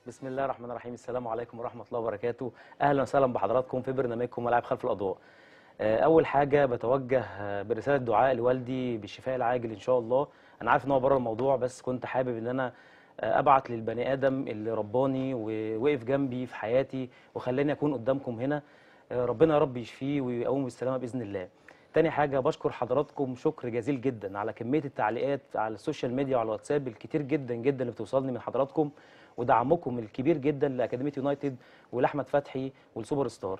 بسم الله الرحمن الرحيم السلام عليكم ورحمة الله وبركاته أهلا وسهلا بحضراتكم في برنامجكم ملاعب خلف الأضواء آه، أول حاجة بتوجه آه، برسالة دعاء لوالدي بالشفاء العاجل إن شاء الله أنا عارف إن هو بره الموضوع بس كنت حابب إن أنا آه، أبعت للبني آدم اللي رباني ووقف جنبي في حياتي وخلاني أكون قدامكم هنا آه، ربنا يا رب يشفيه ويقوم بالسلامة بإذن الله تاني حاجة بشكر حضراتكم شكر جزيل جدا على كمية التعليقات على السوشيال ميديا وعلى الواتساب الكتير جدا جدا اللي بتوصلني من حضراتكم ودعمكم الكبير جدا لأكاديمية يونايتد ولأحمد فتحي والسوبر ستار.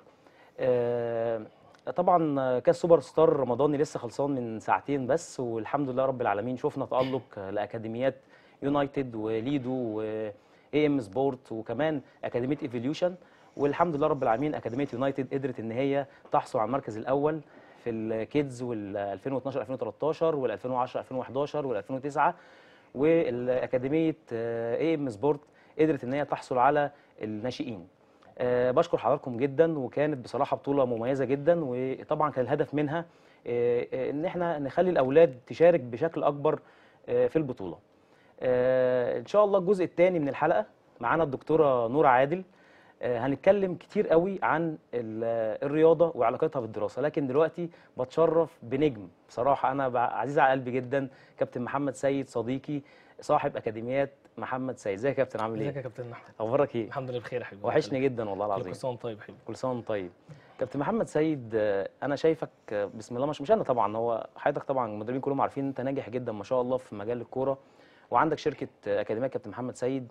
آه، طبعا كاس سوبر ستار رمضاني لسه خلصان من ساعتين بس والحمد لله رب العالمين شفنا تألق لأكاديميات يونايتد وليدو واي ام سبورت وكمان أكاديمية ايفوليوشن والحمد لله رب العالمين أكاديمية يونايتد قدرت إن هي تحصل على المركز الأول في الكيدز وال 2012 2013 وال 2010 2011 وال 2009 والاكاديميه اي ام سبورت قدرت ان هي تحصل على الناشئين آه، بشكر حضراتكم جدا وكانت بصراحه بطوله مميزه جدا وطبعا كان الهدف منها آه، آه، ان احنا نخلي الاولاد تشارك بشكل اكبر آه، في البطوله آه، ان شاء الله الجزء الثاني من الحلقه معانا الدكتوره نورة عادل آه، هنتكلم كتير قوي عن ال- الرياضه وعلاقتها بالدراسه لكن دلوقتي بتشرف بنجم بصراحه انا بع- عزيز على قلبي جدا كابتن محمد سيد صديقي صاحب اكاديميات محمد سيد ازيك يا كابتن عامل ازيك ايه يا كابتن احمد اخبارك ايه الحمد لله بخير يا حبيبي وحشني جدا والله العظيم كل سنه وانت طيب يا حبيبي كل سنه وانت طيب كابتن محمد سيد آه، انا شايفك آه، بسم الله مش مش انا طبعا هو حضرتك طبعا المدربين كلهم عارفين انت ناجح جدا ما شاء الله في مجال الكوره وعندك شركه آه، اكاديميه كابتن محمد سيد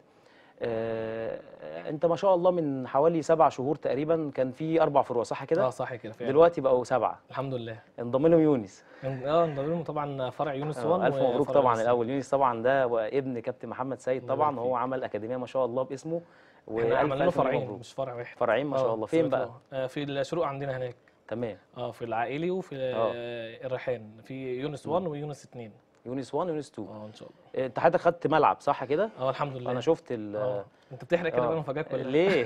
آه، انت ما شاء الله من حوالي سبع شهور تقريبا كان في اربع فروع صح اه كده صح كده فعلا دلوقتي بقوا سبعه الحمد لله انضم لهم يونس اه نضم طبعا فرع يونس آه، 1 الف مبروك وفرع طبعا يونس الاول يونس طبعا ده ابن كابتن محمد سيد الله طبعا يبارك وهو فيك. عمل اكاديميه ما شاء الله باسمه احنا وألف عملنا له ألف فرعين مبروك. مش فرع واحد فرعين ما شاء آه، الله فين فرع- بقى آه، في الشروق عندنا هناك تمام اه في العائلي وفي آه. آه، الريحان في يونس 1 ويونس 2 يونس 1 يونس 2 اه ان شاء الله انت حضرتك خدت ملعب صح كده اه الحمد لله انا شفت ال اه انت بتحرق كده آه. بقى مفاجاه ولا ليه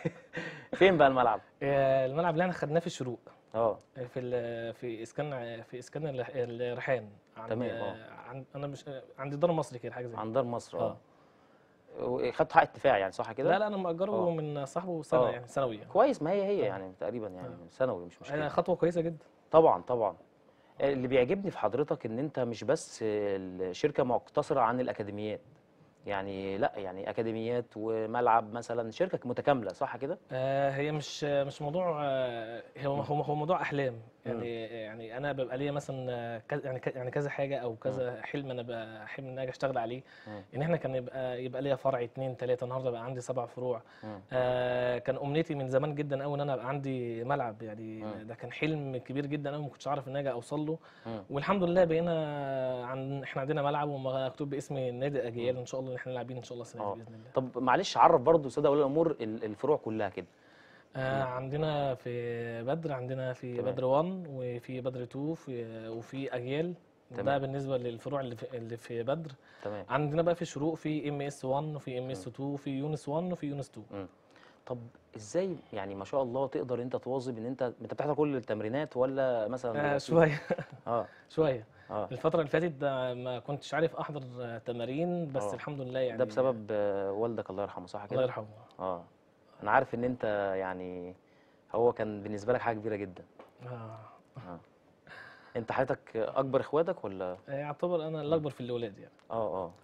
فين بقى الملعب آه، الملعب اللي احنا خدناه في الشروق اه في ال- في اسكان في اسكان الرح- الريحان عند تمام، آه. عند انا مش عند دار مصري كده حاجه زي كده عن دار مصر اه اه خدت حق اتفاع يعني صح كده لا لا انا مأجره آه. من صاحبه سنه آه. يعني سنوي يعني. كويس ما هي هي آه. يعني تقريبا يعني ثانوي مش آه، مشكله خطوه كويسه جدا طبعا طبعا اللي بيعجبني في حضرتك ان انت مش بس الشركه مقتصره عن الاكاديميات يعني لا يعني اكاديميات وملعب مثلا شركه متكامله صح كده آه هي مش مش موضوع آه هو هو هو موضوع احلام يعني يعني انا ببقى ليا مثلا آه، كذا يعني ك- يعني كذا حاجه او كذا حلم انا بحلم ان انا اجي اشتغل عليه مم. ان احنا كان يبقى يبقى ليا فرع اتنين تلاته النهارده بقى عندي سبع فروع مم. آه كان امنيتي من زمان جدا قوي ان انا ابقى عندي ملعب يعني مم. ده كان حلم كبير جدا قوي ما كنتش اعرف ان انا اجي اوصل له مم. والحمد لله بقينا عن احنا عندنا ملعب ومكتوب باسم نادي الاجيال ان شاء الله ان احنا لاعبين ان شاء الله السنه آه. دي باذن الله طب معلش عرف برضه ساده اولياء الامور ال- الفروع كلها كده آه عندنا في بدر عندنا في تمام. بدر 1 وفي بدر 2 في وفي اجيال ده تمام. بالنسبه للفروع اللي في, اللي في بدر تمام عندنا بقى في الشروق في ام اس 1 وفي ام اس 2 وفي يونس 1 وفي يونس 2 مم. طب ازاي يعني ما شاء الله تقدر انت تواظب ان انت انت بتحضر كل التمرينات ولا مثلا آه دلوقتي- شويه اه شويه اه الفتره اللي فاتت ده ما كنتش عارف احضر آه، تمارين بس آه. الحمد لله يعني ده بسبب آه، والدك الله يرحمه صح الله كده يرحمه اه انا عارف ان انت يعني هو كان بالنسبه لك حاجه كبيره جدا آه. اه انت حضرتك اكبر اخواتك ولا يعتبر انا الاكبر في الاولاد يعني اه اه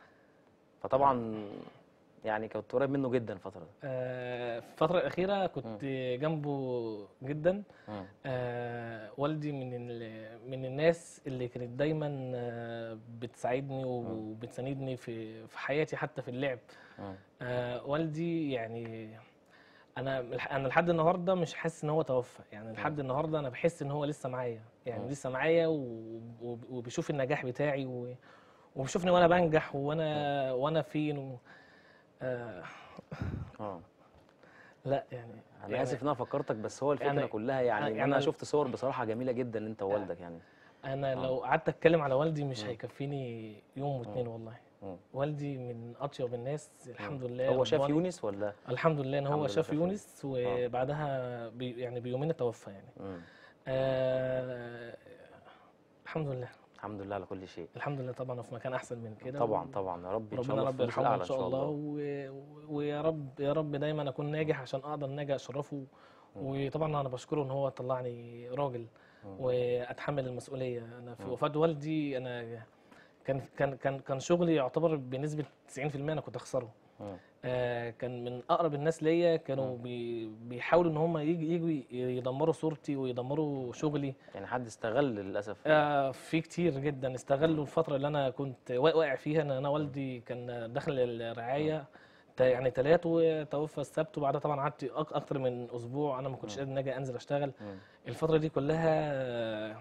فطبعا يعني كنت قريب منه جدا الفتره دي آه، في الفترة الأخيرة كنت جنبه جدا مم. آه، والدي من ال- من الناس اللي كانت دايما آه، بتساعدني وبتساندني في في حياتي حتى في اللعب مم. آه، والدي يعني انا انا لحد النهارده مش حاسس ان هو توفى يعني لحد النهارده انا بحس ان هو لسه معايا يعني مم. لسه معايا و- وب- وبيشوف النجاح بتاعي و- وبيشوفني وانا بنجح وانا وانا فين و... آه اه لا يعني انا يعني اسف ان انا فكرتك بس هو الفكره يعني- كلها يعني, يعني انا أنا- شفت صور بصراحه جميله جدا انت ووالدك يعني انا آه. لو قعدت اتكلم على والدي مش مم. هيكفيني يوم واتنين والله مم. والدي من اطيب الناس الحمد لله هو شاف رباني. يونس ولا الحمد لله ان الحمد هو لله شاف شاف يونس وبعدها بي يعني بيومين توفى يعني مم. آه الحمد لله الحمد لله على كل شيء الحمد لله طبعا في مكان احسن من كده طبعا طبعا يا رب ان شاء ربنا الله رب في يرحمه الاعلى ان ان شاء شاء الله الله و... ويا رب يا رب دايما اكون ناجح عشان اقدر ناجي اشرفه وطبعا انا بشكره ان هو طلعني راجل واتحمل المسؤوليه انا في وفاه والدي انا كان كان كان كان شغلي يعتبر بنسبه 90% انا كنت اخسره مم. آه، كان من اقرب الناس ليا كانوا بي بيحاولوا ان هم يجي يجوا يدمروا صورتي ويدمروا شغلي يعني حد استغل للاسف آه، في كتير جدا استغلوا الفترة اللي أنا كنت وا- واقع فيها إن أنا والدي كان داخل الرعاية تا- يعني تلات وتوفى السبت وبعدها طبعا قعدت أك- أكتر من أسبوع أنا ما كنتش قادر إن أجي أنزل أشتغل مم. الفترة دي كلها آه،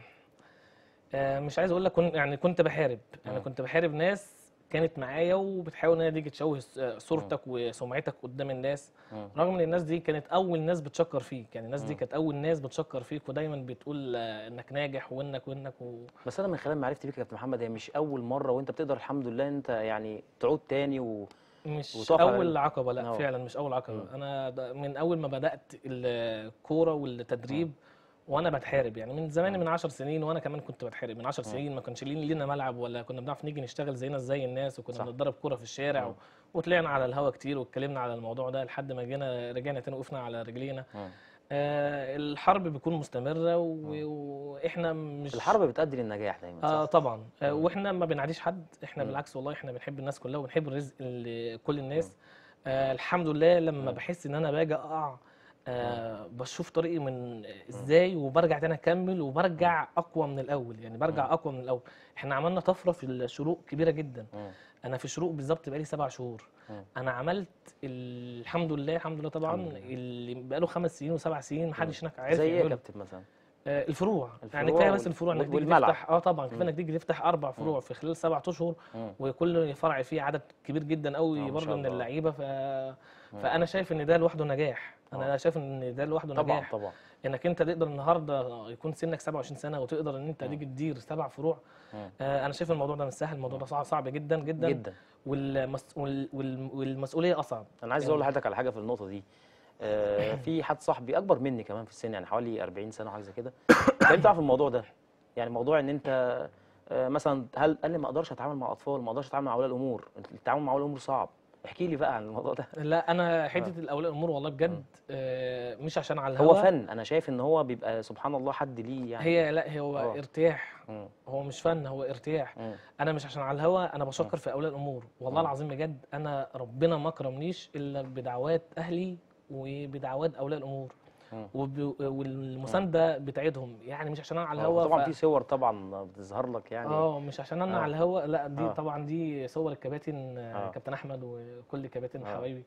آه، مش عايز أقول لك كن يعني كنت بحارب يعني مم. كنت بحارب ناس كانت معايا وبتحاول ان هي تيجي تشوه س- صورتك وسمعتك قدام الناس مم. رغم ان الناس دي كانت اول ناس بتشكر فيك يعني الناس دي مم. كانت اول ناس بتشكر فيك ودايما بتقول آه، انك ناجح وانك وانك و... بس انا من خلال معرفتي بيك يا كابتن محمد هي مش اول مره وانت بتقدر الحمد لله انت يعني تعود تاني و... مش وتقف على اول ال- عقبه لا أه. فعلا مش اول عقبه مم. انا د- من اول ما بدات الكوره والتدريب وانا بتحارب يعني من زمان من 10 سنين وانا كمان كنت بتحارب من 10 سنين ما كانش لين- لينا ملعب ولا كنا بنعرف نيجي نشتغل زينا زي الناس وكنا صح. بنتدرب كوره في الشارع مم. و... وطلعنا على الهوا كتير واتكلمنا على الموضوع ده لحد ما جينا رجعنا تاني وقفنا على رجلينا مم. آه الحرب بتكون مستمره و... واحنا مش الحرب بتؤدي للنجاح دايما اه صح؟ طبعا آه مم. واحنا ما بنعاديش حد احنا مم. بالعكس والله احنا بنحب الناس كلها وبنحب الرزق لكل الناس آه الحمد لله لما مم. بحس ان انا باجي اقع آه بشوف طريقي من ازاي وبرجع تاني اكمل وبرجع اقوى من الاول يعني برجع مم. اقوى من الاول احنا عملنا طفره في الشروق كبيره جدا مم. انا في الشروق بالظبط بقالي سبع شهور مم. انا عملت الحمد لله الحمد لله طبعا الحمد لله. اللي بقاله خمس سنين وسبع سنين محدش هناك عارف زي ايه يا يعمله. كابتن مثلا؟ آه، الفروع يعني الفروع كفايه بس وال- الفروع انك وال- تيجي والملعب. تفتح اه طبعا كفايه مم. انك تيجي تفتح اربع فروع في خلال سبعة اشهر مم. وكل فرع فيه عدد كبير جدا آه، قوي ما برضه شاء من الله. اللعيبه ف... فانا شايف ان ده لوحده نجاح انا آه. شايف ان ده لوحده طبعا نجاح طبعا انك انت تقدر النهارده يكون سنك 27 سنه وتقدر ان انت مم. تيجي تدير سبع فروع مم. آه انا شايف الموضوع ده مش سهل الموضوع ده صعب صعب جدا جدا, جدا والمس... وال... وال... والمسؤوليه اصعب انا عايز يعني- اقول لحضرتك على حاجه في النقطه دي آه، في حد صاحبي اكبر مني كمان في السن يعني حوالي 40 سنه وحاجه زي كده كان تعرف الموضوع ده يعني موضوع ان انت آه، مثلا هل قال لي ما اقدرش اتعامل مع اطفال ما اقدرش اتعامل مع اولياء الامور التعامل مع اولياء الامور صعب احكي لي بقى عن الموضوع ده لا انا حته الاولياء الامور والله بجد آه مش عشان على هو الهوا فن انا شايف ان هو بيبقى سبحان الله حد ليه يعني هي لا هو آه. ارتياح مم. هو مش فن هو ارتياح مم. انا مش عشان على الهوا انا بشكر في اولياء الامور والله مم. العظيم بجد انا ربنا ما كرمنيش الا بدعوات اهلي وبدعوات اولياء الامور مم. وب... والمسانده بتاعتهم يعني مش عشان انا على آه، الهوا طبعا ف- في صور طبعا بتظهر لك يعني اه مش عشان انا آه. على الهوا لا دي آه. طبعا دي صور الكباتن آه. آه. كابتن احمد وكل كباتن آه. حبايبي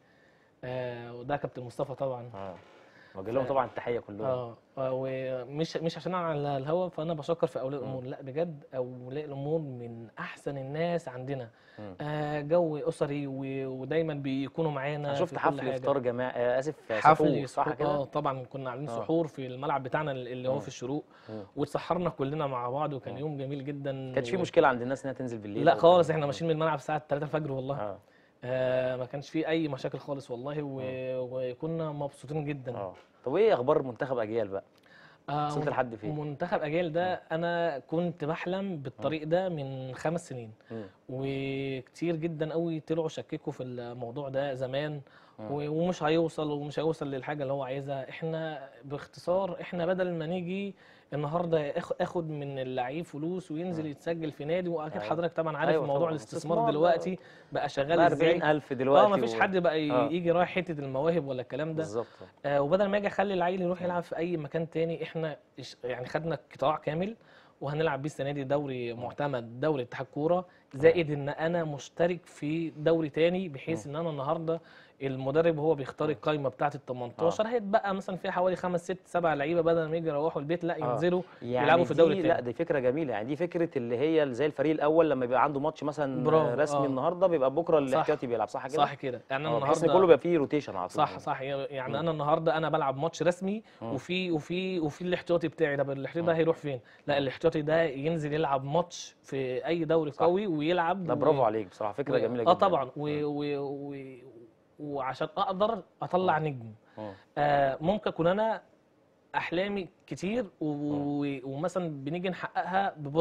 آه وده كابتن مصطفى طبعا اه وجه لهم ف- طبعا التحيه كلهم اه آه، ومش مش عشان انا على الهوا فانا بشكر في اولياء الامور لا بجد اولياء الامور من احسن الناس عندنا مم. آه جو اسري و- ودايما بيكونوا معانا انا شفت في كل حفل حاجة. افطار جماعي آه، اسف حفل سحور صح سحور- كده اه طبعا كنا عاملين آه. سحور في الملعب بتاعنا اللي هو مم. في الشروق مم. واتسحرنا كلنا مع بعض وكان مم. يوم جميل جدا كانش في و- مشكله عند الناس انها تنزل بالليل لا أو خالص كده؟ احنا ماشيين من الملعب الساعه 3 الفجر والله اه آه ما كانش في اي مشاكل خالص والله و... وكنا مبسوطين جدا اه طب ايه اخبار منتخب اجيال بقى آه وصلت لحد فين منتخب اجيال ده انا كنت بحلم بالطريق ده من خمس سنين مم. وكتير جدا قوي طلعوا شككوا في الموضوع ده زمان مم. و- ومش هيوصل ومش هيوصل للحاجه اللي هو عايزها احنا باختصار احنا بدل ما نيجي النهارده آخ- اخد من اللعيب فلوس وينزل مم. يتسجل في نادي واكيد أيوة. حضرتك طبعا عارف أيوة موضوع طبعاً. الاستثمار استثمار دلوقتي بقى شغال بقى ازاي 40000 دلوقتي اه مفيش و- حد بقى ي- آه. يجي رايح حته المواهب ولا الكلام ده بالظبط آه وبدل ما اجي اخلي العيل يروح يلعب في اي مكان تاني احنا إش- يعني خدنا قطاع كامل وهنلعب بيه السنه دي دوري معتمد دوري اتحاد كوره زائد ان انا مشترك في دوري تاني بحيث ان انا النهارده المدرب هو بيختار القايمه بتاعه ال 18 هيتبقى مثلا فيها حوالي خمس ست سبع لعيبه بدل ما يجي يروحوا البيت لا آه. ينزلوا يعني يلعبوا في الدوري دي التاني لا دي فكره جميله يعني دي فكره اللي هي زي الفريق الاول لما بيبقى عنده ماتش مثلا برافو، رسمي آه. النهارده بيبقى بكره صح. الاحتياطي بيلعب صح كده صح كده يعني انا اه بحيث ان النهارده كله بيبقى فيه روتيشن على طول صح صح يعني انا النهارده انا بلعب ماتش رسمي مم. وفي وفي وفي الاحتياطي بتاعي طب الاحتياطي ده مم. هيروح فين؟ لا الاحتياطي ده ينزل يلعب ماتش في اي دوري صح. قوي ويلعب لا و- برافو عليك بصراحه فكره و- جميله جدا اه طبعا و و و وعشان اقدر اطلع نجم مم. آه ممكن اكون انا احلامي كتير و... و... ومثلا بنيجي نحققها ببطء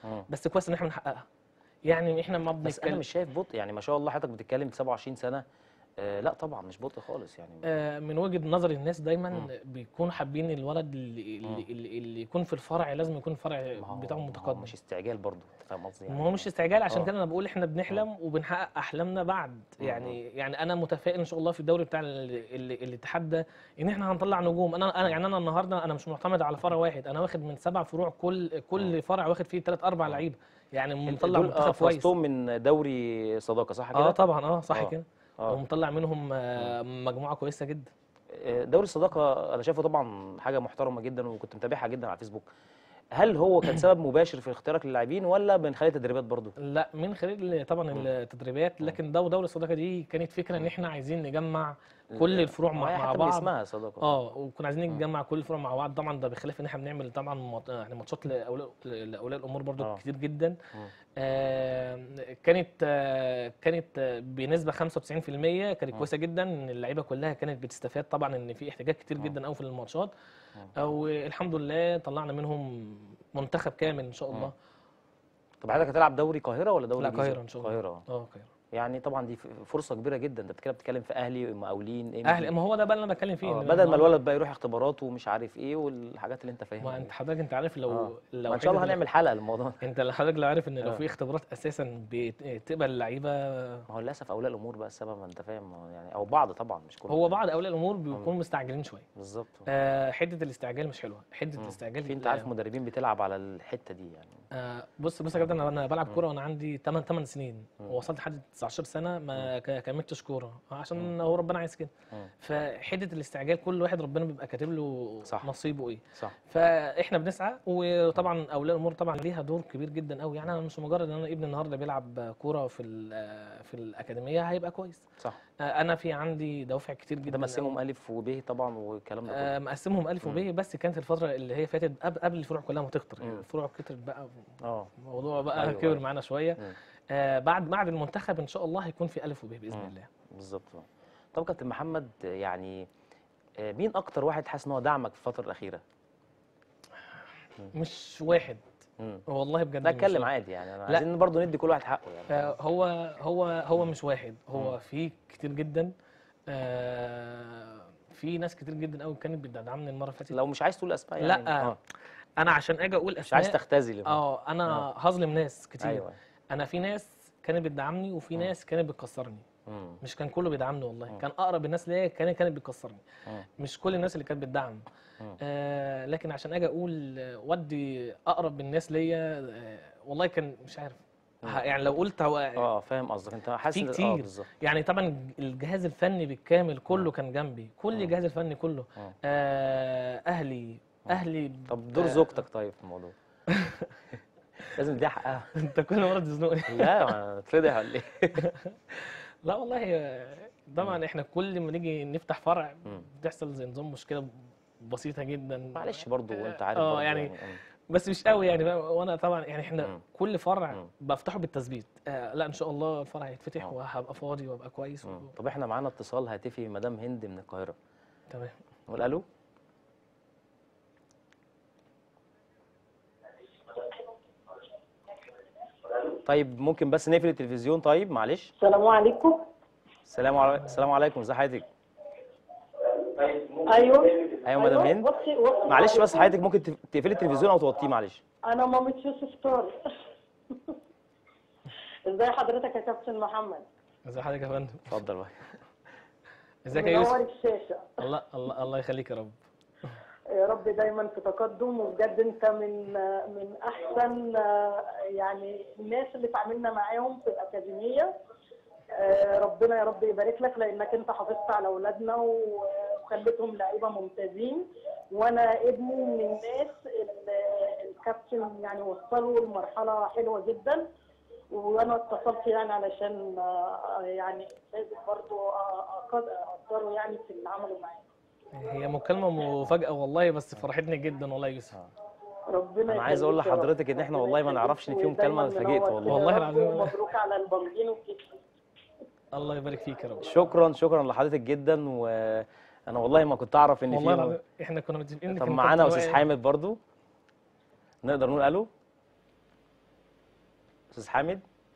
مم. بس كويس ان احنا بنحققها يعني احنا ما بس انا بنتكلم مش شايف بطء يعني ما شاء الله حضرتك بتتكلم في 27 سنه آه لا طبعا مش بطء خالص يعني آه، من وجهة نظر الناس دايما مم. بيكون حابين الولد اللي, مم. اللي, اللي, اللي يكون في الفرع لازم يكون الفرع ما هو- بتاعه ما هو متقدم مش استعجال برضه أنت فاهم قصدي يعني ما هو مش استعجال عشان آه. كده انا بقول احنا بنحلم وبنحقق احلامنا بعد مم. يعني يعني انا متفائل ان شاء الله في الدوري بتاع ال- ال- الاتحاد ده ان احنا هنطلع نجوم انا انا يعني انا النهارده انا مش معتمد على فرع واحد انا واخد من سبع فروع كل كل فرع واخد فيه ثلاث اربع مم. لعيبه يعني انت مطلع دول منتخب اه كويس فزتهم من دوري صداقه صح كده؟ اه طبعا اه صح آه. كده اه ومطلع منهم آه، مجموعه كويسه جدا آه، دوري الصداقه انا شايفه طبعا حاجه محترمه جدا وكنت متابعها جدا على الفيسبوك هل هو كان سبب مباشر في اختيارك للاعبين ولا من خلال التدريبات برضه؟ لا من خلال طبعا مم. التدريبات لكن ده ودوري الصداقه دي كانت فكره ان مم. احنا عايزين نجمع كل الفروع ما هي مع, مع حتى من بعض اسمها صداقه اه وكنا عايزين مم. نجمع كل الفروع مع بعض طبعا ده بخلاف ان احنا بنعمل طبعا مات- يعني ماتشات لاولياء لاولياء الامور برضو آه. كتير جدا مم. آه كانت آه كانت آه، بنسبه 95% كانت مم. كويسه جدا ان اللعيبه كلها كانت بتستفاد طبعا ان في احتياجات كتير مم. جدا قوي في الماتشات مم. او الحمد لله طلعنا منهم منتخب كامل ان شاء مم. الله طب حضرتك هتلعب دوري قاهره ولا دوري لا الجيزة؟ قاهره ان شاء الله قاهره اه قاهره يعني طبعا دي ف- فرصه كبيره جدا انت بتتكلم بتتكلم في اهلي مقاولين إيه اهلي ما هو ده بقى اللي انا بتكلم فيه آه، إن بدل ما النهاردة- الولد بقى يروح اختبارات ومش عارف ايه والحاجات اللي انت ما فاهمها انت دي. حضرتك انت عارف لو آه. لو ما ان شاء الله حتة- هنعمل حلقه للموضوع ده. انت اللي حضرتك لو عارف ان لو آه. في اختبارات اساسا بتقبل اللعيبه ما هو للاسف اولياء الامور بقى السبب ما انت فاهم ما هو يعني او بعض طبعا مش كله هو بعض اولياء الامور بيكونوا مم. مستعجلين شويه بالظبط آه حته الاستعجال مش حلوه حته مم. الاستعجال في انت عارف مدربين بتلعب على الحته دي يعني آه بص بص يا كابتن انا أنا بلعب مم. كوره وانا عندي 8 8 سنين مم. ووصلت لحد 19 سنه ما ك- كملتش كوره عشان هو ربنا عايز كده مم. فحته الاستعجال كل واحد ربنا بيبقى كاتب له صح. نصيبه ايه صح فاحنا بنسعى وطبعا اولياء الامور طبعا ليها دور كبير جدا قوي يعني انا مش مجرد ان انا ابني النهارده بيلعب كوره في ال- في الاكاديميه هيبقى كويس صح آه، انا في عندي دوافع كتير ده جدا مقسمهم الف وب طبعا والكلام ده آه، كله مقسمهم الف مم. وب بس كانت الفتره اللي هي فاتت قبل قبل الفروع كلها ما تكتر يعني مم. الفروع كترت بقى اه الموضوع بقى أيوة، كبر أيوة. معانا شويه مم. آه بعد بعد المنتخب ان شاء الله هيكون في الف وب باذن مم. الله بالظبط آه. طب كابتن محمد يعني آه، مين اكتر واحد حاسس ان هو دعمك في الفتره الاخيره مش واحد مم. والله بجد لا مش اتكلم واحد. عادي يعني أنا لا. عايزين برضه ندي كل واحد حقه يعني آه هو هو هو مش واحد مم. هو في كتير جدا آه في ناس كتير جدا قوي كانت بتدعمني المره اللي فاتت لو مش عايز تقول اسماء لا، يعني اه انا عشان اجي اقول مش عايز اسماء تختزل اه انا هظلم ناس كتير ايوه انا في ناس كانت بتدعمني وفي مم. ناس كانت بتكسرني مم. مش كان كله بيدعمني والله مم. كان اقرب الناس ليا كانت كانت بتكسرني مم. مش كل الناس اللي كانت بتدعم مم. آه لكن عشان اجي اقول آه، ودي اقرب الناس ليا آه والله كان مش عارف مم. ه- يعني لو قلت هو اه فاهم قصدك انت حاسس في إن- اه كتير. بالظبط يعني طبعا الجهاز الفني بالكامل كله مم. كان جنبي كل مم. الجهاز الفني كله مم. آه اهلي اهلي طب دور آه، زوجتك طيب في الموضوع لازم تديها حقها انت كل مره تزنقني لا ما تفضح ولا ايه لا والله آه، طبعا احنا كل ما نيجي نفتح فرع مم. بتحصل زي نظام مشكله بسيطه جدا معلش برضه وانت عارف اه برضه يعني مم. بس مش قوي يعني فاهم؟ وانا طبعا يعني احنا مم. كل فرع مم. بفتحه بالتثبيت آه لا ان شاء الله الفرع هيتفتح اه. وهبقى فاضي وابقى كويس و... مم. طب احنا معانا اتصال هاتفي مدام هند من القاهره تمام نقول الو طيب ممكن بس نقفل التلفزيون طيب معلش السلام عليكم السلام عليكم السلام عليكم ازي حضرتك ايوه ايوه مدام هند بصي بصي معلش بس حضرتك ممكن تف- تقفلي التلفزيون او توطيه معلش انا مامة يوسف طارق ازي حضرتك يا كابتن محمد ازي حضرتك يا فندم اتفضل بقى ازيك يا يوسف منور الشاشه الله الله الله يخليك يا رب يا رب دايما في تقدم وبجد انت من من احسن يعني الناس اللي اتعاملنا معاهم في الاكاديميه آه، ربنا يا رب يبارك لك لانك انت حافظت على اولادنا و- وخليتهم لعيبه ممتازين وانا ابني من الناس اللي الكابتن يعني وصلوا لمرحله حلوه جدا وانا اتصلت يعني علشان آه، يعني لازم برضو اقدره يعني في اللي عمله معايا هي مكالمه مفاجاه والله بس فرحتني جدا والله يا يوسف ربنا انا عايز اقول يخليك يا رب. لحضرتك ان احنا والله ما ربنا نعرفش ان في يخليك مكالمه ودايماً اتفاجئت منور والله كده والله يا رب، العظيم. ومبروك على البلدين والكيس الله يبارك فيك يا رب شكرا شكرا لحضرتك جدا وانا والله ما كنت اعرف ان والله في العظيم احنا كنا متفقين إن طب كان معانا كابتن استاذ وائل- حامد برضو نقدر نقول الو استاذ حامد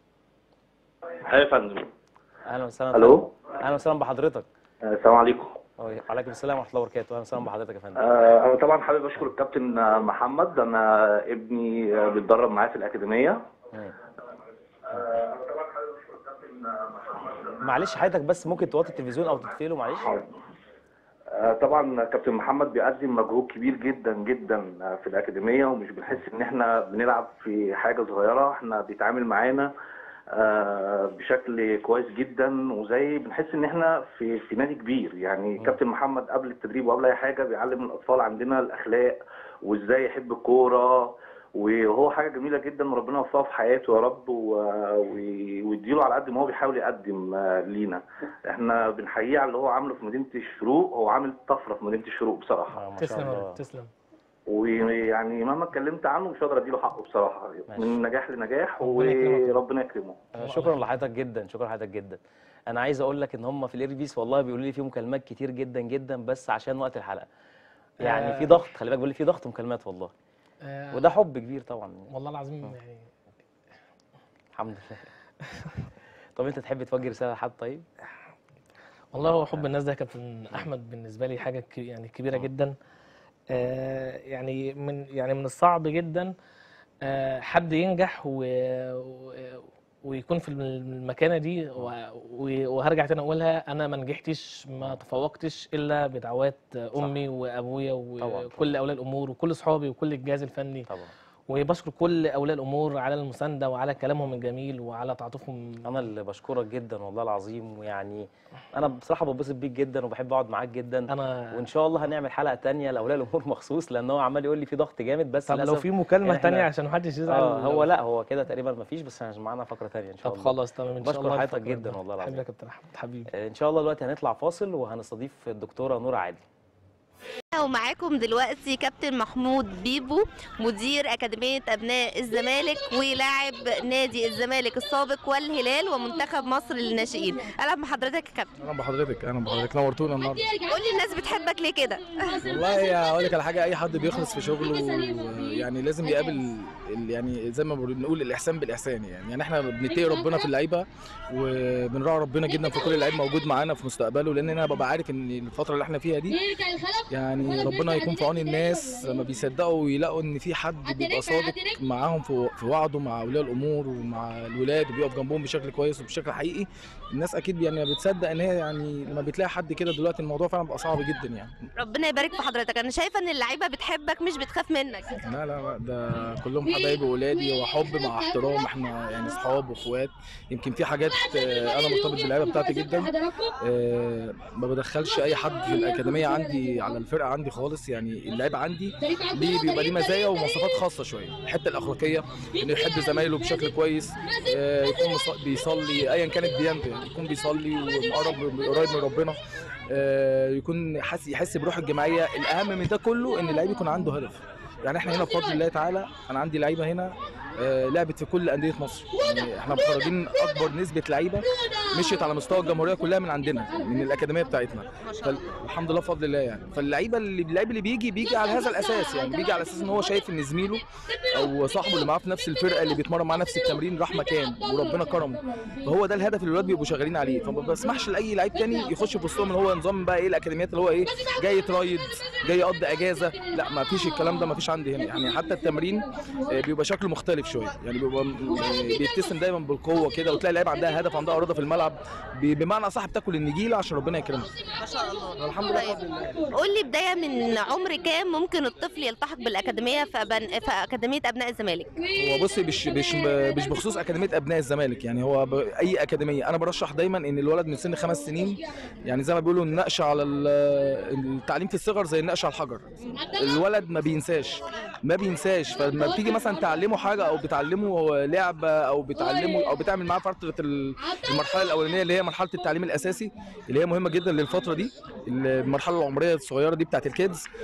ايوه يا فندم اهلا وسهلا الو اهلا وسهلا بحضرتك آه، السلام عليكم وعليكم السلام ورحمه الله وبركاته اهلا وسهلا بحضرتك يا فندم آه، انا طبعا حابب اشكر الكابتن آه، محمد انا ابني آه، بيتدرب معايا في الاكاديميه مم. آه، انا طبعا حابب اشكر الكابتن محمد معلش حضرتك بس ممكن توطي التلفزيون او تقفله معلش آه، طبعا كابتن محمد بيقدم مجهود كبير جدا جدا آه، في الاكاديميه ومش بنحس ان احنا بنلعب في حاجه صغيره احنا بيتعامل معانا آه، بشكل كويس جدا وزي بنحس ان احنا في في نادي كبير يعني كابتن محمد قبل التدريب وقبل اي حاجه بيعلم الاطفال عندنا الاخلاق وازاي يحب الكوره وهو حاجه جميله جدا وربنا يوفقه في حياته يا رب و- و- ويديله على قد ما هو بيحاول يقدم آه، لينا احنا بنحييه على اللي هو عامله في مدينه الشروق هو عامل طفره في مدينه الشروق بصراحه آه، ما شاء تسلم يا الله رب تسلم ويعني مهما اتكلمت عنه مش هقدر اديله حقه بصراحه ماشي. من نجاح لنجاح ربنا يكرمك. وربنا يكرمه آه، شكرا لحضرتك جدا شكرا لحضرتك جدا انا عايز اقول لك ان هم في الايربيس والله بيقولوا لي في مكالمات كتير جدا جدا بس عشان وقت الحلقه يعني آه. في ضغط خلي بالك بيقول لي في ضغط مكالمات والله آه، وده حب كبير طبعا والله العظيم يعني الحمد لله طب انت تحب توجه رساله لحد طيب والله هو حب الناس ده يا كابتن احمد بالنسبه لي حاجه ك- يعني كبيره آه. جدا آه، يعني من يعني من الصعب جدا آه، حد ينجح و و- ويكون في المكانه دي و- و- وهرجع تاني اقولها انا ما نجحتش ما تفوقتش الا بدعوات امي وابويا طبعاً. وكل اولياء الامور وكل اصحابي وكل الجهاز الفني طبعا وبشكر كل اولياء الامور على المسانده وعلى كلامهم الجميل وعلى تعاطفهم انا اللي بشكرك جدا والله العظيم ويعني انا بصراحه ببسط بيك جدا وبحب اقعد معاك جدا انا وان شاء الله هنعمل حلقه تانية لاولياء الامور مخصوص لان هو عمال يقول لي في ضغط جامد بس طب لو للأسف في مكالمه إحنا- تانية عشان محدش يزعل اه هو لو- لا هو كده تقريبا مفيش بس احنا معانا فقره تانية ان شاء طب الله خلاص تمام ان شاء بشكر الله حضرتك الفقرة جدا دي. والله العظيم. حبيبي يا كابتن احمد حبيبي آه، ان شاء الله دلوقتي هنطلع فاصل وهنستضيف الدكتوره نور عادل ومعاكم دلوقتي كابتن محمود بيبو مدير أكاديمية أبناء الزمالك ولاعب نادي الزمالك السابق والهلال ومنتخب مصر للناشئين أهلا بحضرتك يا كابتن اهلا بحضرتك اهلا بحضرتك نورتونا النهارده قول لي الناس بتحبك ليه كده والله اقول لك على حاجه اي حد بيخلص في شغله يعني لازم يقابل ال- يعني زي ما بنقول الاحسان بالاحسان يعني يعني احنا بنتقي ربنا في اللعيبه وبنراعي ربنا جدا في كل لعيب موجود معانا في مستقبله لان انا ببقى عارف ان الفتره اللي احنا فيها دي يعني ربنا يكون في عون الناس لما بيصدقوا ويلاقوا ان في حد بيبقى صادق معاهم في في وعده مع اولياء الامور ومع الولاد وبيقف جنبهم بشكل كويس وبشكل حقيقي الناس اكيد يعني بتصدق ان هي يعني لما بتلاقي حد كده دلوقتي الموضوع فعلا بيبقى صعب جدا يعني ربنا يبارك في حضرتك أنا شايفة إن اللعيبة بتحبك مش بتخاف منك لا لا لا ده كلهم حبايبي وولادي وحب مع احترام احنا يعني اصحاب واخوات يمكن في حاجات آه، انا مرتبط باللعيبه بتاعتي جدا آه، ما بدخلش اي حد في الاكاديميه عندي على الفرقه عندي خالص يعني اللعيب عندي ليه بيبقى ليه مزايا ومواصفات خاصه شويه الحته الاخلاقيه انه يحب زمايله بشكل كويس آه، يكون مص- بيصلي ايا كانت ديانته يعني يكون بيصلي ومقرب قريب من ربنا آه، يكون حاسس يحس بروح الجماعيه الاهم من ده كله ان اللعيب يكون عنده هدف يعني احنا هنا بفضل الله تعالى انا عندي لعيبه هنا آه، لعبت في كل انديه مصر يعني احنا مخرجين اكبر نسبه لعيبه مشيت على مستوى الجمهوريه كلها من عندنا من الاكاديميه بتاعتنا فالحمد لله بفضل الله يعني فاللعيبه اللي اللعيب اللي بيجي بيجي على هذا الاساس يعني بيجي على اساس ان هو شايف ان زميله او صاحبه اللي معاه في نفس الفرقه اللي بيتمرن معاه نفس التمرين راح مكان وربنا كرمه فهو ده الهدف اللي الولاد بيبقوا شغالين عليه فما بسمحش لاي لعيب تاني يخش في وسطهم اللي هو نظام بقى ايه الاكاديميات اللي هو ايه جاي يترايد جاي يقضي اجازه لا ما فيش الكلام ده ما فيش عندي هنا يعني حتى التمرين آه، بيبقى شكله مختلف شويه يعني بيبقى م- آه، بيبتسم دايما بالقوه كده وتلاقي اللعيبه عندها هدف عندها اراده في الملعب ب- بمعنى اصح بتاكل النجيله عشان ربنا يكرمها ما شاء الله الحمد لله طيب. بفضل الله قول لي بداية من عمر كام ممكن الطفل يلتحق بالأكاديمية في, أبن... في أكاديمية أبناء الزمالك هو بصي مش مش مش بخصوص اكاديميه ابناء الزمالك يعني هو ب- اي اكاديميه انا برشح دايما ان الولد من سن خمس سنين يعني زي ما بيقولوا النقش على ال- التعليم في الصغر زي النقش على الحجر الولد ما بينساش ما بينساش فلما بتيجي مثلا تعلمه حاجه او بتعلمه لعبه او بتعلمه او بتعمل معاه فتره ال- المرحله الاولانيه اللي هي مرحله التعليم الاساسي اللي هي مهمه جدا للفتره دي المرحله العمريه الصغيره دي بتاعت الكيدز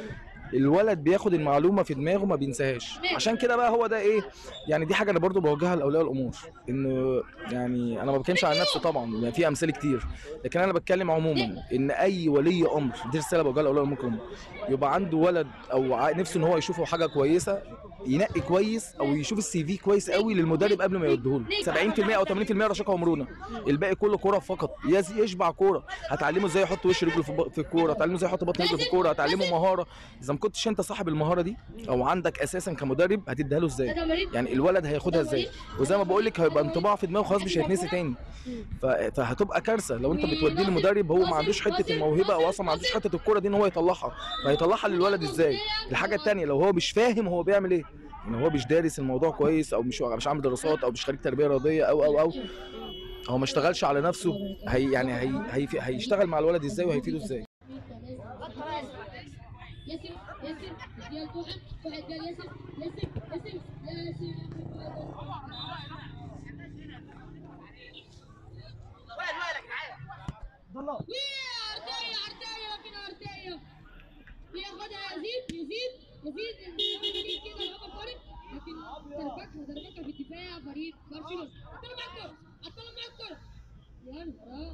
الولد بياخد المعلومه في دماغه ما بينساهاش عشان كده بقى هو ده ايه يعني دي حاجه انا برضو بوجهها لاولياء الامور انه يعني انا ما بتكلمش عن نفسي طبعا يعني في امثله كتير لكن انا بتكلم عموما ان اي ولي امر دي رساله بوجهها لاولياء الامور كلهم يبقى عنده ولد او ع- نفسه ان هو يشوفه حاجه كويسه ينقي كويس او يشوف السي في كويس قوي للمدرب قبل ما يوديهوله 70% او 80% رشاقه ومرونه الباقي كله كوره فقط يز- يشبع كوره هتعلمه ازاي يحط وش رجله في ب- في الكوره هتعلمه ازاي يحط بطن رجله في الكوره هتعلمه مهاره اذا ما كنتش انت صاحب المهاره دي او عندك اساسا كمدرب هتديها له ازاي يعني الولد هياخدها ازاي وزي ما بقول لك هيبقى انطباع في دماغه خلاص مش هيتنسي تاني ف- فهتبقى كارثه لو انت بتوديه لمدرب هو ما عندوش حته الموهبه او اصلا ما عندوش حته الكوره دي ان هو يطلعها فهيطلعها للولد ازاي الحاجه التانيه لو هو مش فاهم هو بيعمل ايه يعني هو مش دارس الموضوع كويس او مش مش عامل دراسات او مش خريج تربيه رياضيه او او او هو ما اشتغلش على نفسه هي يعني هي هي هيشتغل مع الولد ازاي وهيفيده ازاي ياسر ياسر يا واحد واحد قال ياسر ياسر ياسر ياسر ارتايا ارتايا لكن ارتايا بياخدها يزيد يزيد يزيد يزيد كده عمر طارق لكن ضربتها ضربتها في الدفاع فريق برشلونه اطلع مع الكره اطلع مع الكره يا نهار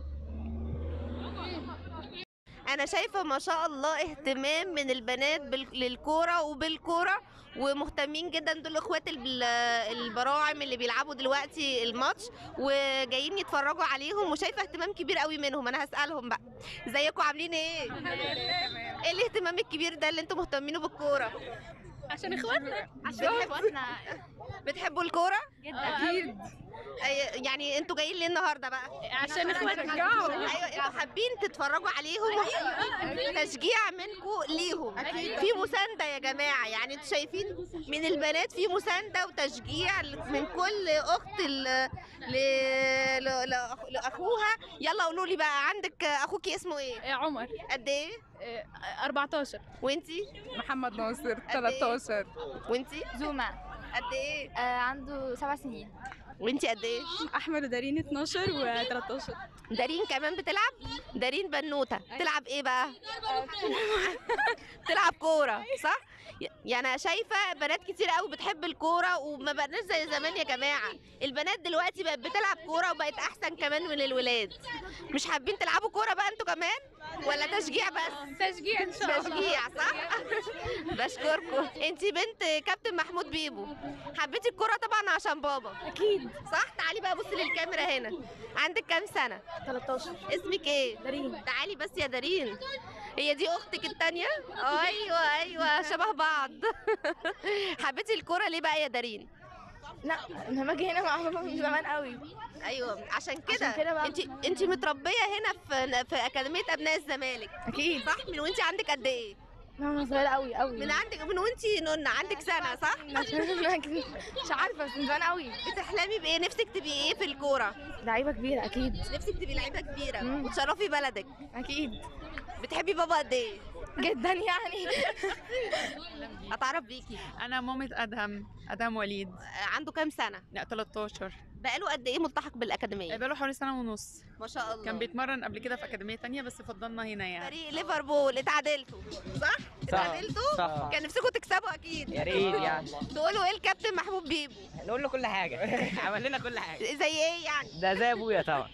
انا شايفه ما شاء الله اهتمام من البنات بال- للكوره وبالكوره ومهتمين جدا دول اخوات ال- البراعم اللي بيلعبوا دلوقتي الماتش وجايين يتفرجوا عليهم وشايفه اهتمام كبير قوي منهم انا هسالهم بقى ازيكم عاملين ايه ايه الاهتمام الكبير ده اللي انتم مهتمينه بالكوره عشان اخواتنا عشان اخواتنا بتحبوا الكوره اكيد أي- يعني انتوا جايين ليه النهارده بقى عشان اخواتنا ايوه انتوا حابين تتفرجوا عليهم تشجيع منكم ليهم في مسانده يا جماعه يعني انتوا شايفين من البنات في مسانده وتشجيع من كل اخت ل... ل... ل... لأخ- لاخوها يلا قولوا لي بقى عندك اخوكي اسمه ايه عمر قد ايه آه، 14 وانتي محمد ناصر إيه؟ 13 وانتي زوما قد ايه آه، عنده سبع سنين وانتي قد ايه احمد ودارين 12 و13 دارين كمان بتلعب دارين بنوته تلعب ايه بقى تلعب كوره صح ي- يعني أنا شايفه بنات كتير قوي بتحب الكوره وما بقناش زي زمان يا جماعه البنات دلوقتي بقت بتلعب كوره وبقت احسن كمان من الولاد مش حابين تلعبوا كوره بقى انتوا كمان ولا تشجيع بس تشجيع ان شاء الله تشجيع صح بشكركم انت بنت كابتن محمود بيبو حبيتي الكوره طبعا عشان بابا اكيد صح تعالي بقى بصي للكاميرا هنا عندك كام سنه 13 اسمك ايه؟ دارين. تعالي بس يا دارين هي دي اختك التانية؟ ايوه ايوه شبه بعض حبيتي الكورة ليه بقى يا دارين؟ لا انا باجي هنا مع بابا من زمان قوي ايوه عشان كده عشان كده بقى. انت انت متربية هنا في في أكاديمية أبناء الزمالك اكيد صح؟ من وانت عندك قد ايه؟ لا انا صغيره قوي قوي من عندك من وانت نون عندك سنة صح؟ مش عارفه بس من زمان قوي بتحلمي بايه؟ نفسك تبقي ايه في الكورة؟ لعيبه كبيره اكيد نفسك تبقي لعيبة كبيرة مم. وتشرفي بلدك اكيد بتحبي بابا قد ايه؟ جدا يعني اتعرف بيكي انا مامة ادهم ادهم وليد عنده كام سنة؟ لا 13 بقاله قد ايه ملتحق بالأكاديمية؟ بقاله حوالي سنة ونص ما شاء الله كان بيتمرن قبل كده في أكاديمية تانية بس فضلنا هنا يعني فريق ليفربول اتعادلتوا صح؟ اتعادلتوا؟ صح. كان نفسكم تكسبوا اكيد يا ريت يعني تقولوا ايه الكابتن محمود بيبو؟ نقول له كل حاجه عمل لنا كل حاجه زي ايه يعني؟ ده زي ابويا طبعا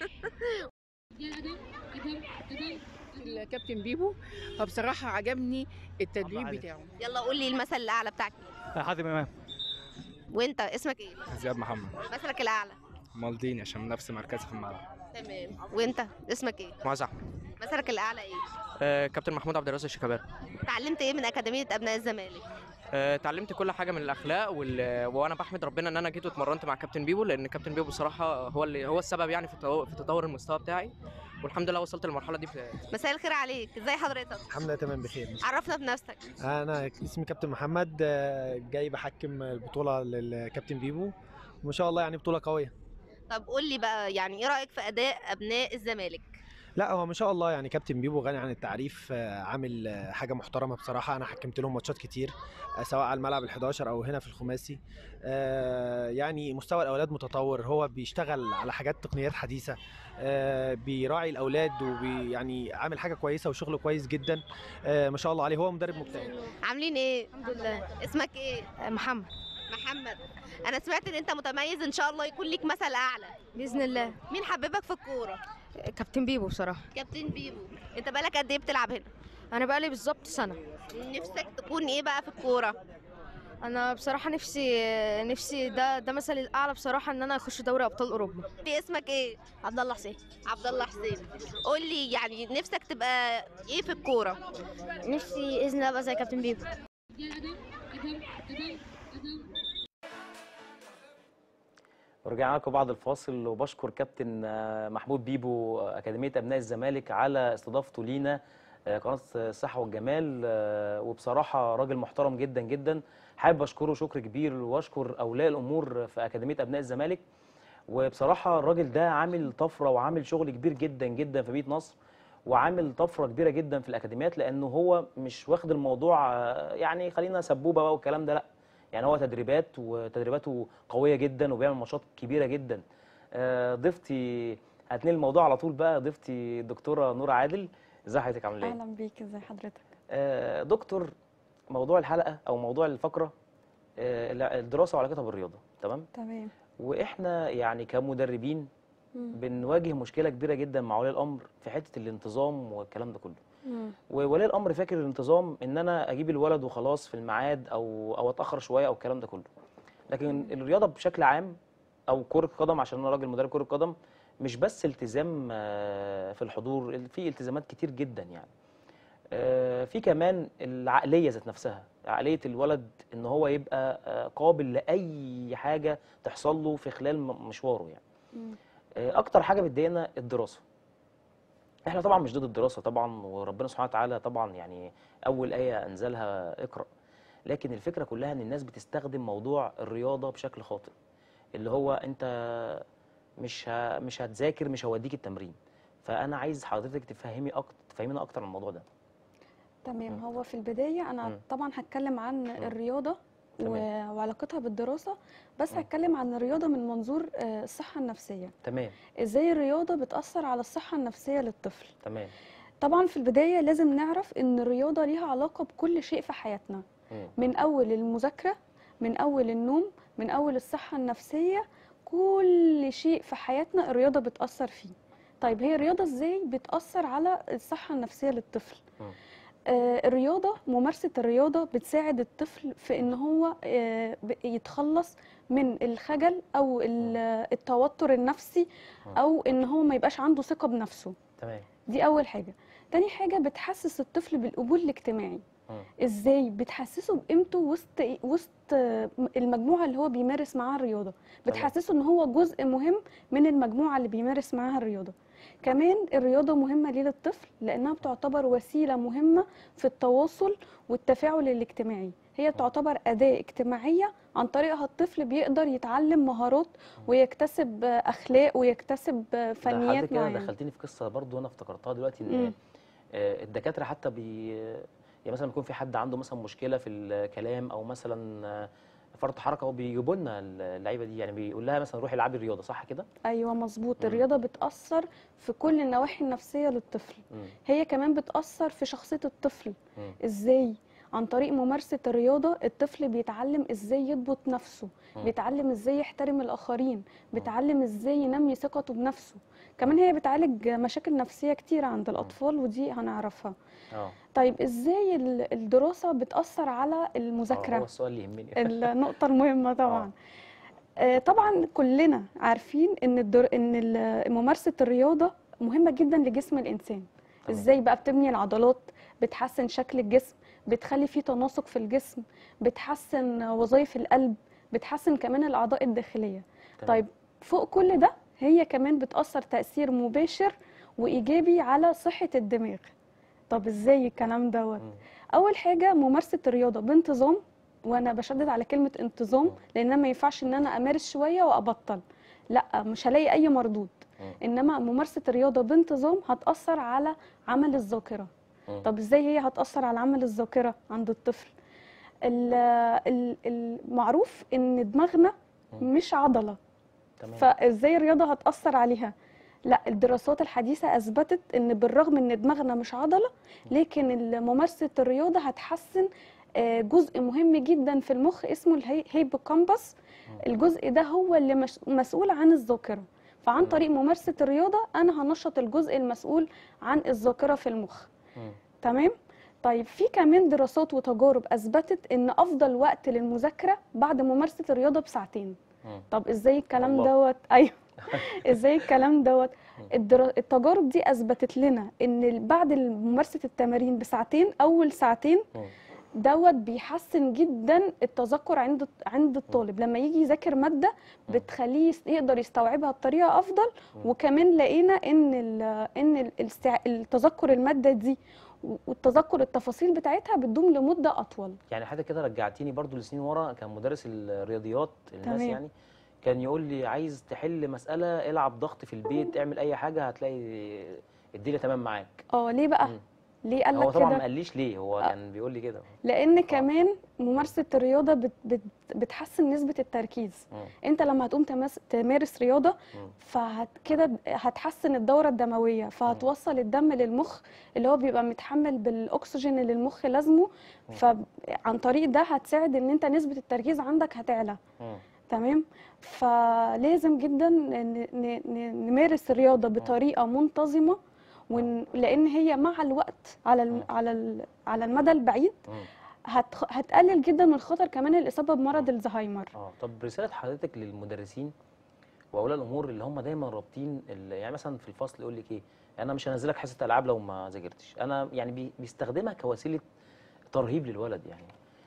الكابتن بيبو هو بصراحة عجبني التدريب الله عليك. بتاعه يلا قول لي المثل الاعلى بتاعك حازم امام وانت اسمك ايه؟ زياد محمد مثلك الاعلى مالديني عشان نفس مركزي في الملعب تمام وانت اسمك ايه؟ معاذ احمد مثلك الاعلى ايه؟ آه، كابتن محمود عبد الرازق الشيكابالا اتعلمت ايه من اكاديميه ابناء الزمالك؟ آه، اتعلمت كل حاجه من الاخلاق وال... وانا بحمد ربنا ان انا جيت واتمرنت مع كابتن بيبو لان كابتن بيبو بصراحه هو اللي هو السبب يعني في تطور, في تطور المستوى بتاعي والحمد لله وصلت للمرحله دي في... مساء الخير عليك ازي حضرتك؟ الحمد لله تمام بخير عرفنا بنفسك انا اسمي كابتن محمد آه، جاي بحكم البطوله للكابتن بيبو وما شاء الله يعني بطوله قويه طب قول لي بقى يعني ايه رايك في اداء ابناء الزمالك؟ لا هو ما شاء الله يعني كابتن بيبو غني عن التعريف آه، عامل آه، حاجه محترمه بصراحه انا حكمت لهم ماتشات كتير آه، سواء على الملعب ال11 او هنا في الخماسي آه، يعني مستوى الاولاد متطور هو بيشتغل على حاجات تقنيات حديثه آه، بيراعي الاولاد ويعني عامل حاجه كويسه وشغله كويس جدا آه، ما شاء الله عليه هو مدرب مجتهد عاملين ايه الحمد لله اسمك ايه محمد محمد انا سمعت ان انت متميز ان شاء الله يكون ليك مثل اعلى باذن الله مين حببك في الكوره كابتن بيبو بصراحه كابتن بيبو انت بقالك قد ايه بتلعب هنا انا بقالي بالظبط سنه نفسك تكون ايه بقى في الكوره انا بصراحه نفسي نفسي ده ده مثلي الاعلى بصراحه ان انا اخش دوري ابطال اوروبا إيه اسمك ايه عبد الله حسين عبد الله حسين قول لي يعني نفسك تبقى ايه في الكوره نفسي باذن الله ابقى زي كابتن بيبو ورجعنا لكم بعد الفاصل وبشكر كابتن آه، محمود بيبو آه، أكاديمية أبناء الزمالك على استضافته لينا آه، قناة الصحة والجمال آه، وبصراحة راجل محترم جدا جدا حابب أشكره شكر كبير وأشكر أولياء الأمور في أكاديمية أبناء الزمالك وبصراحة الراجل ده عامل طفرة وعامل شغل كبير جدا جدا في مدينة نصر وعامل طفرة كبيرة جدا في الأكاديميات لأنه هو مش واخد الموضوع آه، يعني خلينا سبوبة بقى والكلام ده لأ يعني هو تدريبات وتدريباته قويه جدا وبيعمل ماتشات كبيره جدا آه، ضيفتي هتنقل الموضوع على طول بقى ضيفتي الدكتوره نور عادل ازي حضرتك عامله ايه اهلا بيك ازي حضرتك آه، دكتور موضوع الحلقه او موضوع الفقره آه، الدراسه وعلاقتها بالرياضه تمام تمام واحنا يعني كمدربين مم. بنواجه مشكله كبيره جدا مع ولي الامر في حته الانتظام والكلام ده كله مم. وولي الامر فاكر الانتظام ان انا اجيب الولد وخلاص في الميعاد او او اتاخر شويه او الكلام ده كله لكن الرياضه بشكل عام او كره قدم عشان انا راجل مدرب كره قدم مش بس التزام آه، في الحضور في التزامات كتير جدا يعني آه، في كمان العقليه ذات نفسها عقليه الولد ان هو يبقى آه، قابل لاي حاجه تحصل له في خلال م- مشواره يعني مم. آه، اكتر حاجه بتضايقنا الدراسه احنا طبعا مش ضد الدراسه طبعا وربنا سبحانه وتعالى طبعا يعني اول ايه انزلها اقرا لكن الفكره كلها ان الناس بتستخدم موضوع الرياضه بشكل خاطئ اللي هو انت مش ه... مش هتذاكر مش هوديك التمرين فانا عايز حضرتك تفهمي اكتر تفهمينا اكتر عن الموضوع ده تمام هو في البدايه انا مم. طبعا هتكلم عن الرياضه و... تمام. وعلاقتها بالدراسه بس هتكلم عن الرياضه من منظور آه، الصحه النفسيه تمام ازاي الرياضه بتاثر على الصحه النفسيه للطفل تمام طبعا في البدايه لازم نعرف ان الرياضه ليها علاقه بكل شيء في حياتنا مم. من اول المذاكره من اول النوم من اول الصحه النفسيه كل شيء في حياتنا الرياضه بتاثر فيه طيب هي الرياضه ازاي بتاثر على الصحه النفسيه للطفل مم. آه، الرياضه ممارسه الرياضه بتساعد الطفل في ان هو آه، ب- يتخلص من الخجل او ال- التوتر النفسي او ان هو ما يبقاش عنده ثقه بنفسه تمام دي اول حاجه تاني حاجه بتحسس الطفل بالقبول الاجتماعي مم. ازاي بتحسسه بقيمته وسط وسط المجموعه اللي هو بيمارس معاها الرياضه بتحسسه ان هو جزء مهم من المجموعه اللي بيمارس معاها الرياضه كمان الرياضه مهمه ليه للطفل لانها بتعتبر وسيله مهمه في التواصل والتفاعل الاجتماعي هي تعتبر اداه اجتماعيه عن طريقها الطفل بيقدر يتعلم مهارات ويكتسب اخلاق ويكتسب ده فنيات حضرتك كده معينه دخلتيني في قصه برضو انا افتكرتها دلوقتي مم. ان آه، الدكاتره حتى بي يعني مثلا يكون في حد عنده مثلا مشكله في الكلام او مثلا آه، فرط حركه هو بيجيبوا لنا اللعيبه دي يعني بيقول لها مثلا روحي العبي الرياضه صح كده؟ ايوه مظبوط مم. الرياضه بتاثر في كل النواحي النفسيه للطفل مم. هي كمان بتاثر في شخصيه الطفل مم. ازاي عن طريق ممارسه الرياضه الطفل بيتعلم ازاي يضبط نفسه مم. بيتعلم ازاي يحترم الاخرين بيتعلم ازاي ينمي ثقته بنفسه كمان هي بتعالج مشاكل نفسيه كتير عند الاطفال ودي هنعرفها اه طيب ازاي ال- الدراسه بتاثر على المذاكره آه، هو السؤال اللي يهمني النقطة المهمة طبعا آه، طبعا كلنا عارفين ان الدر... ان ال- ممارسة الرياضة مهمة جدا لجسم الانسان ازاي بقى بتبني العضلات بتحسن شكل الجسم بتخلي فيه تناسق في الجسم بتحسن وظائف القلب بتحسن كمان الاعضاء الداخلية تمام. طيب فوق كل ده هي كمان بتأثر تأثير مباشر وإيجابي على صحة الدماغ طب ازاي الكلام دوت اول حاجه ممارسه الرياضه بانتظام وانا بشدد على كلمه انتظام لان أنا ما ينفعش ان انا امارس شويه وابطل لا مش هلاقي اي مردود انما ممارسه الرياضه بانتظام هتاثر على عمل الذاكره مم. طب ازاي هي هتاثر على عمل الذاكره عند الطفل ال- ال- المعروف ان دماغنا مش عضله تمام. فازاي الرياضه هتاثر عليها لا الدراسات الحديثه اثبتت ان بالرغم ان دماغنا مش عضله لكن ال- ممارسه الرياضه هتحسن آه، جزء مهم جدا في المخ اسمه الهيبوكامبس الجزء ده هو اللي مش- مسؤول عن الذاكره فعن طريق ممارسه الرياضه انا هنشط الجزء المسؤول عن الذاكره في المخ تمام طيب في كمان دراسات وتجارب اثبتت ان افضل وقت للمذاكره بعد ممارسه الرياضه بساعتين طب ازاي الكلام الله. دوت ايوه ازاي الكلام دوت الدرا... التجارب دي اثبتت لنا ان ال- بعد ممارسه التمارين بساعتين اول ساعتين دوت بيحسن جدا التذكر عند عند الطالب لما يجي يذاكر ماده بتخليه يس- يقدر يستوعبها بطريقه افضل وكمان لقينا ان ال ان ال- الاستع- التذكر الماده دي والتذكر التفاصيل بتاعتها بتدوم لمده اطول يعني حاجه كده رجعتيني برضو لسنين ورا كان مدرس الرياضيات الناس تمام. يعني كان يقول لي عايز تحل مساله العب ضغط في البيت اعمل اي حاجه هتلاقي الدنيا تمام معاك اه ليه بقى ليه قال هو لك طبعا ما كده قاليش ليه هو كان بيقول لي كده لان كمان ممارسه الرياضه بت بت بتحسن نسبه التركيز مم. انت لما هتقوم تمس تمارس رياضه فهت كده هتحسن الدوره الدمويه فهتوصل الدم للمخ اللي هو بيبقى متحمل بالاكسجين اللي المخ لازمه فعن طريق ده هتساعد ان انت نسبه التركيز عندك هتعلى تمام فلازم جدا ن- ن- ن- نمارس الرياضه بطريقه منتظمه ون... لان هي مع الوقت على ال... على ال... على المدى البعيد هت... هتقلل جدا من خطر كمان الاصابه بمرض الزهايمر اه طب رساله حضرتك للمدرسين واولياء الامور اللي هم دايما رابطين ال- يعني مثلا في الفصل يقول لك ايه انا مش هنزلك حصه العاب لو ما ذاكرتش انا يعني بي... بيستخدمها كوسيله ترهيب للولد يعني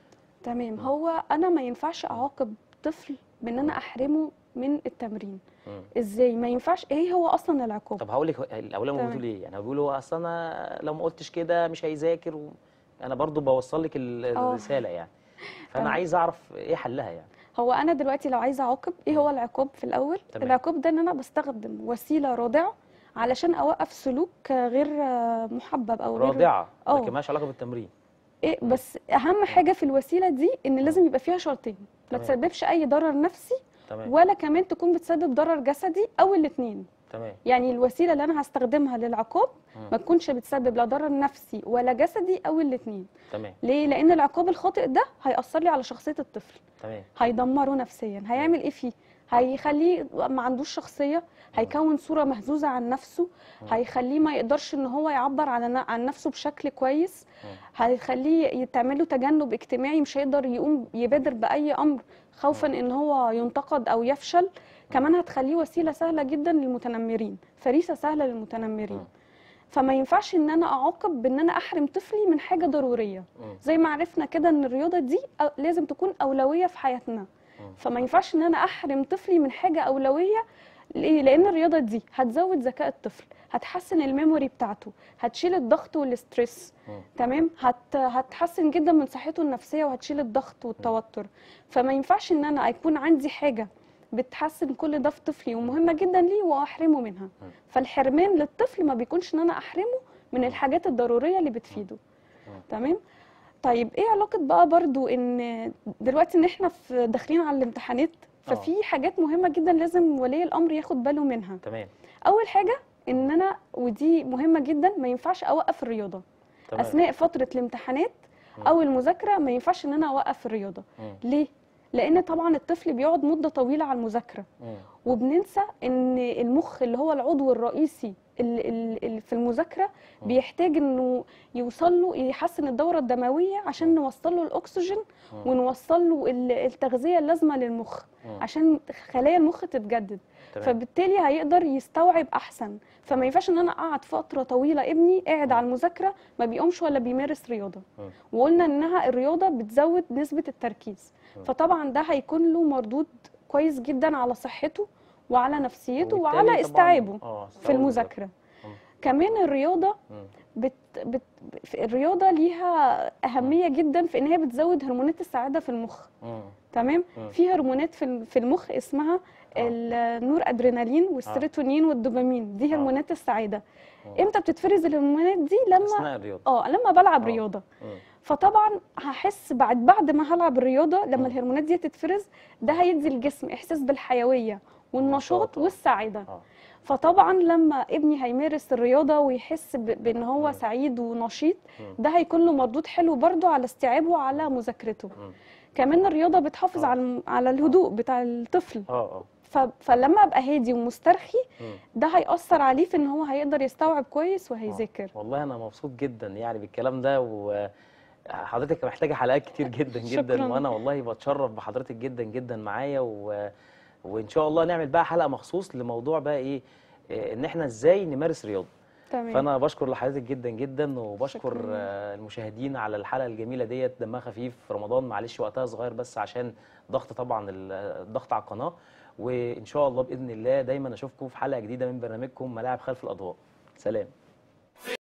تمام هو انا ما ينفعش اعاقب طفل بان انا احرمه من التمرين مم. ازاي ما ينفعش ايه هو اصلا العقاب طب هقول لك الاولياء الامور تمام. بيقولوا ايه يعني هو بيقولوا اصل انا لو ما قلتش كده مش هيذاكر و... انا برضو بوصل لك ال- آه. الرساله يعني فانا تمام. عايز اعرف ايه حلها يعني هو انا دلوقتي لو عايزه اعاقب ايه هو العقاب في الاول تمام. العقاب ده ان انا بستخدم وسيله رادعه علشان اوقف سلوك غير محبب او غير رادعه اه لكن مالهاش علاقه بالتمرين ايه بس اهم حاجه في الوسيله دي ان لازم يبقى فيها شرطين ما تمام. تسببش اي ضرر نفسي تمام ولا كمان تكون بتسبب ضرر جسدي او الاثنين تمام يعني الوسيله اللي انا هستخدمها للعقاب مم. ما تكونش بتسبب لا ضرر نفسي ولا جسدي او الاثنين تمام ليه لان العقاب الخاطئ ده هيأثر لي على شخصيه الطفل تمام هيدمره نفسيا هيعمل ايه فيه هيخليه ما عندوش شخصيه هيكون صوره مهزوزه عن نفسه هيخليه ما يقدرش ان هو يعبر عن عن نفسه بشكل كويس هيخليه يتعمل له تجنب اجتماعي مش هيقدر يقوم يبادر باي امر خوفا ان هو ينتقد او يفشل كمان هتخليه وسيله سهله جدا للمتنمرين فريسه سهله للمتنمرين فما ينفعش ان انا اعاقب بان انا احرم طفلي من حاجه ضروريه زي ما عرفنا كده ان الرياضه دي أو- لازم تكون اولويه في حياتنا فما ينفعش ان انا احرم طفلي من حاجه اولويه ليه؟ لان الرياضه دي هتزود ذكاء الطفل هتحسن الميموري بتاعته هتشيل الضغط والستريس تمام هت... هتحسن جدا من صحته النفسيه وهتشيل الضغط والتوتر فما ينفعش ان انا يكون عندي حاجه بتحسن كل ده في طفلي ومهمه جدا ليه واحرمه منها فالحرمان للطفل ما بيكونش ان انا احرمه من الحاجات الضروريه اللي بتفيده تمام طيب ايه علاقه بقى برضو ان دلوقتي ان احنا في داخلين على الامتحانات ففي حاجات مهمه جدا لازم ولي الامر ياخد باله منها تمام اول حاجه ان انا ودي مهمه جدا ما ينفعش اوقف الرياضه تمام. اثناء فتره الامتحانات او المذاكره ما ينفعش ان انا اوقف الرياضه مم. ليه لان طبعا الطفل بيقعد مده طويله على المذاكره مم. وبننسى ان المخ اللي هو العضو الرئيسي ال- ال- ال- في المذاكره بيحتاج انه يوصل له يحسن الدوره الدمويه عشان نوصل له الاكسجين مم. ونوصل له ال- التغذيه اللازمه للمخ مم. عشان خلايا المخ تتجدد تمام. فبالتالي هيقدر يستوعب احسن فما ينفعش ان انا اقعد فتره طويله ابني قاعد على المذاكره ما بيقومش ولا بيمارس رياضه مم. وقلنا انها الرياضه بتزود نسبه التركيز مم. فطبعا ده هيكون له مردود كويس جدا على صحته وعلى نفسيته وبالتالي وعلى طبعاً- استيعابه آه، في استيعابه المذاكره كمان الرياضه بت بت في الرياضه ليها اهميه جدا في ان هي بتزود هرمونات السعاده في المخ مم. تمام مم. في هرمونات في الم- في المخ اسمها النور ادرينالين والسيروتونين والدوبامين دي هرمونات السعاده امتى بتتفرز الهرمونات دي لما اثناء الرياضه اه لما بلعب آه. رياضه مم. فطبعا هحس بعد بعد ما هلعب الرياضه لما الهرمونات دي تتفرز ده هيدي الجسم احساس بالحيويه والنشاط والسعاده فطبعا لما ابني هيمارس الرياضه ويحس ب- بان هو سعيد ونشيط ده هيكون له مردود حلو برضو على استيعابه وعلى مذاكرته كمان الرياضه بتحافظ على الم- على الهدوء بتاع الطفل اه اه ف- فلما ابقى هادي ومسترخي مم. ده هيأثر عليه في ان هو هيقدر يستوعب كويس وهيذاكر والله انا مبسوط جدا يعني بالكلام ده وحضرتك محتاجه حلقات كتير جدا جدا شكراً. وانا والله بتشرف بحضرتك جدا جدا معايا و... وان شاء الله نعمل بقى حلقه مخصوص لموضوع بقى ايه إيه، ان احنا ازاي نمارس رياضه تمام فانا بشكر لحضرتك جدا جدا وبشكر شكراً. آه، المشاهدين على الحلقه الجميله ديت دمها خفيف في رمضان معلش وقتها صغير بس عشان ضغط طبعا ال- الضغط على القناه وان شاء الله باذن الله دايما اشوفكم في حلقه جديده من برنامجكم ملاعب خلف الاضواء سلام